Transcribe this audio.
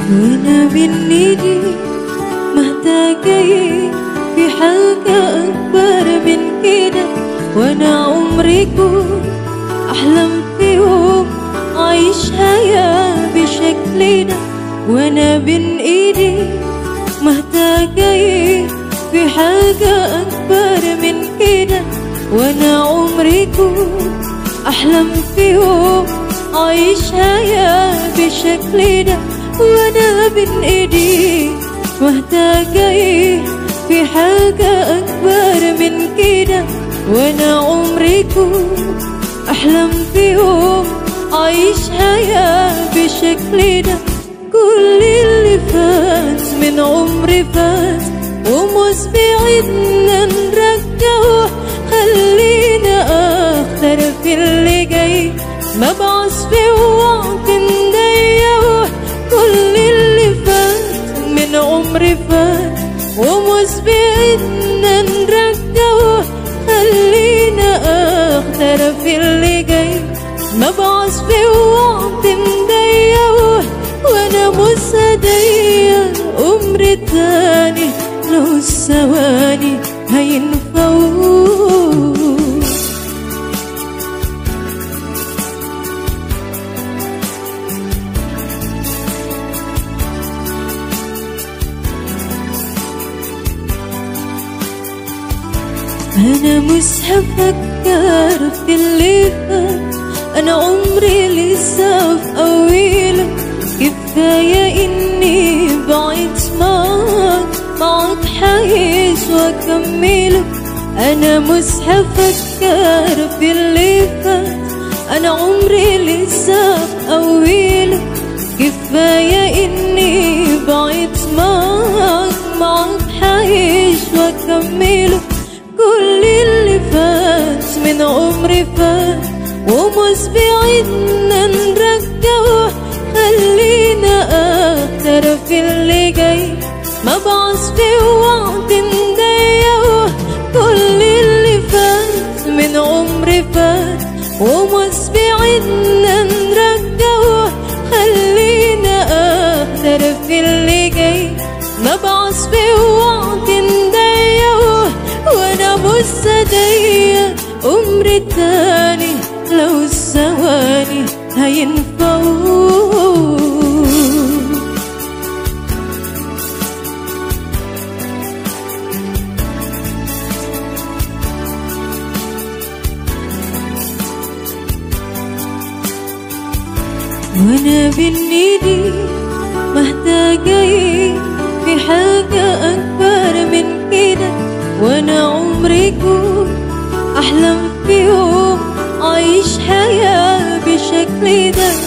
وانا بين ايدي محتاجة في حاجة اكبر من كده وانا عمري كنت احلم في يوم اعيش حياة بالشكل ده وانا بين ايدي محتاجة في حاجة اكبر من كده وانا عمري كنت احلم في يوم اعيش حياة بالشكل ده وانا بين ايدي محتاجة ايه في حاجة اكبر من كده وانا عمري كنت احلم في يوم اعيش حياة بالشكل ده كل اللي فات من عمري فات ومش بعيدنا نرجعه خلينا اختار في اللي جاي ما بعص في وقت نضيعه كل اللي فات من عمري فات ومش بعيدنا نرجعه خلينا اختار في اللي جاي ما بعص في وقت نضيعه وانا مش هضيع عمري تاني لو الثواني هينفعوه أنا مش هفكر في اللي فات أنا عمري لسه في أوله كفاية إني بعيد معاك معاك حعيش وأكمله أنا مش هفكر في اللي فات أنا عمري لسه في أوله كفاية إني بعيد معاك معاك حعيش وأكمله كل اللي فات من عمري فات ومش بعيدنا نرجعه خلينا اكتر في اللي جاي ما بعص في وقت نضيعه كل اللي فات من عمري فات ومش بعيدنا نرجعه خلينا اكتر في اللي جاي ما بعص في وقت نضيعه وانا مش هضيع عمري تاني لو الثواني هينفعوه وانا بين ايدي محتاجة ايه في حاجة اكبر من كده وانا عمري كنت احلم في يوم اعيش حياة بالشكل ده